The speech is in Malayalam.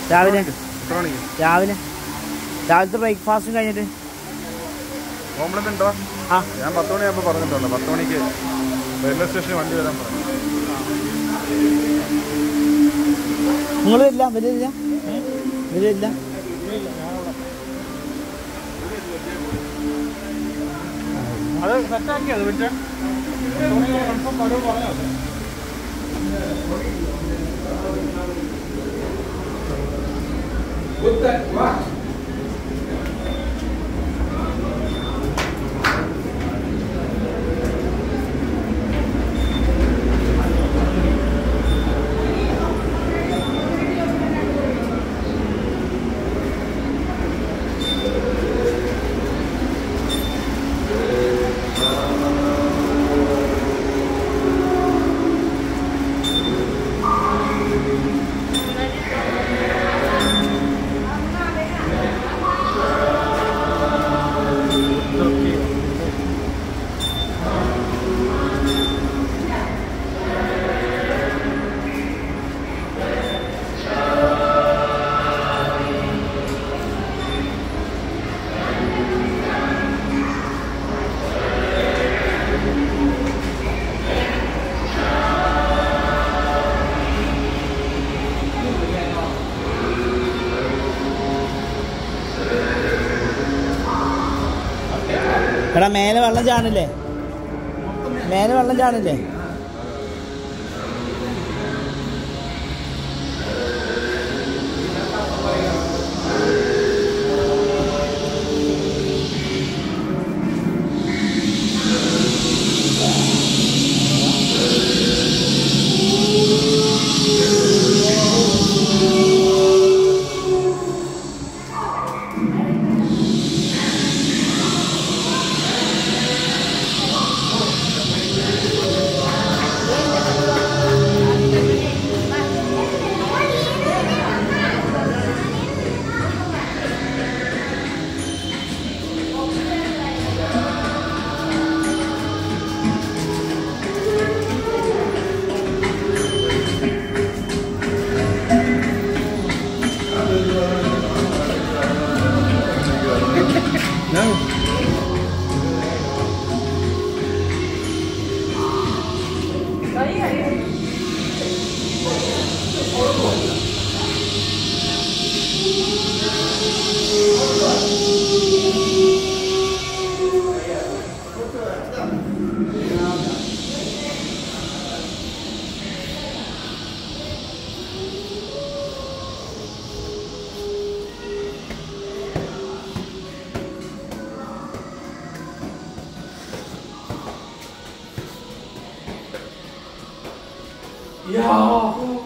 രാവിലെ എത്ര മണിക്ക് രാവിലെ രാവിലത്തെ ബ്രേക്ക്ഫാസ്റ്റും കഴിഞ്ഞിട്ട് കോംപ്ലൈന്റ് ഉണ്ടോ ആ ഞാൻ പത്ത് മണിയാകുമ്പോൾ പറഞ്ഞിട്ടുണ്ട് പത്ത് മണിക്ക് റെയിൽവേ സ്റ്റേഷനിൽ വണ്ടി വരാൻ പറഞ്ഞു നിങ്ങൾ വരില്ല വരില്ല വരില്ല അത് സെറ്റാക്കിയത് പിന്നെ കൺഫേം കടവ് പറഞ്ഞത് എടാ മേലെ വെള്ളം ചാണില്ലേ മേലെ വെള്ളം ചാണില്ലേ 야